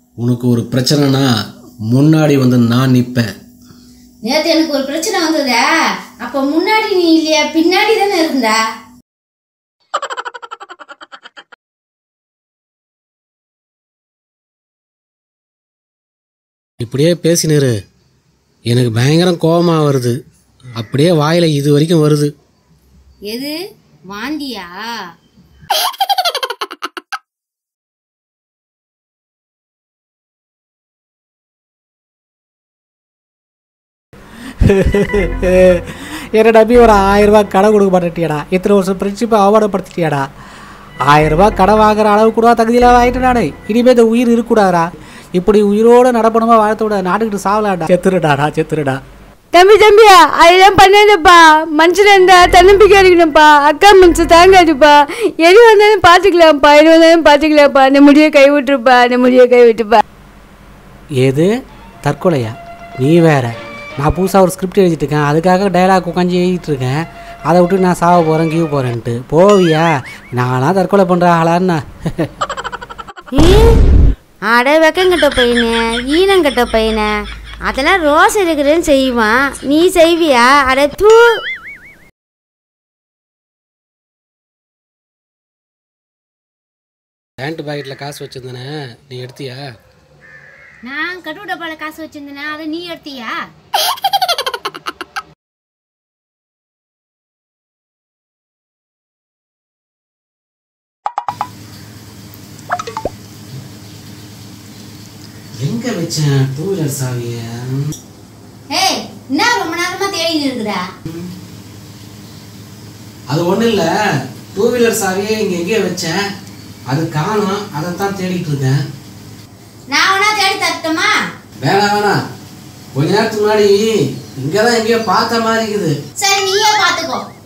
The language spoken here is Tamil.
உனக்கு ஒரு பிரச்சனைனா முன்னாடி வந்து நான் நிற்பேன் நேத்து எனக்கு ஒரு பிரச்சனை வந்ததா அப்ப முன்னாடி நீ இல்லையா பின்னாடி தானே இருந்தா இப்படியே பேசினிரு எனக்கு பயங்கரம் கோபமாக வருது அப்படியே வாயில் இது வரைக்கும் வருது எது வாந்தியா என்னை நம்பி ஒரு ஆயிரம் ரூபாய் கடை கொடுக்க மாட்டேட்டியாடா இத்தனை வருஷம் ஃப்ரெண்ட்ஷிப்பை அவமானப்படுத்திட்டியாடா ஆயிரம் ரூபாய் கடை வாங்குற அளவு கூட தகுதியில் வாங்கிட்டு நானே இனிமேல் இந்த உயிர் இருக்கக்கூடாதா இப்படி உயிரோடு நடப்பணுமா வாழ்த்த விட நாட்டுக்கிட்டு சாவலாடா செத்துருடாடா செத்துருடா தம்பி தம்பியா அதெல்லாம் பண்ணாதப்பா மனுஷன் இருந்தா தன்னம்பிக்கை இருக்கணும்ப்பா அக்கா மனசு தாங்காதுப்பா எது வந்தாலும் பார்த்துக்கலாம்ப்பா எது வந்தாலும் பார்த்துக்கலாம்ப்பா அந்த முடியை கை விட்டுருப்பா அந்த முடியை கை விட்டுப்பா ஏது தற்கொலையா நீ வேற நான் புதுசாக ஒரு ஸ்கிரிப்ட் எழுதிட்டு இருக்கேன் அதுக்காக டைலாக் உட்காந்து எழுதிட்டு இருக்கேன் அதை விட்டு நான் சாவ போகிறேன் கீவ் போகிறேன்ட்டு போவியா நான்லாம் தற்கொலை பண்ணுற ஆளான்னா அட வெக்கங்கிட்ட பையனே ஈனங்கிட்ட பையனே அதெல்லாம் ரோஸ் இருக்கிறேன்னு செய்வான் நீ செய்வியா அட தூ பேண்ட் பாக்கெட்டில் காசு வச்சிருந்தேனே நீ எடுத்தியா நான் கட்டு டப்பால காசு வச்சிருந்தேனா அதை நீ எடுத்தியா எங்கே வச்சேன் டூ வீலர் சாவியை ஏய் என்ன ரொம்ப நேரமா தேடின்னு இருக்குதா அது ஒன்றும் இல்லை டூ வீலர் சாவியை இங்கே எங்கேயோ வச்சேன் அது காணும் அதை தான் தேடிட்டு இருக்கேன் நான் வேணா தேடி தரட்டுமா வேணாம் வேணாம் கொஞ்ச நேரத்துக்கு முன்னாடி இங்கே தான் எங்கேயோ பார்த்த மாதிரி இருக்குது சரி நீயே பாத்துக்கோ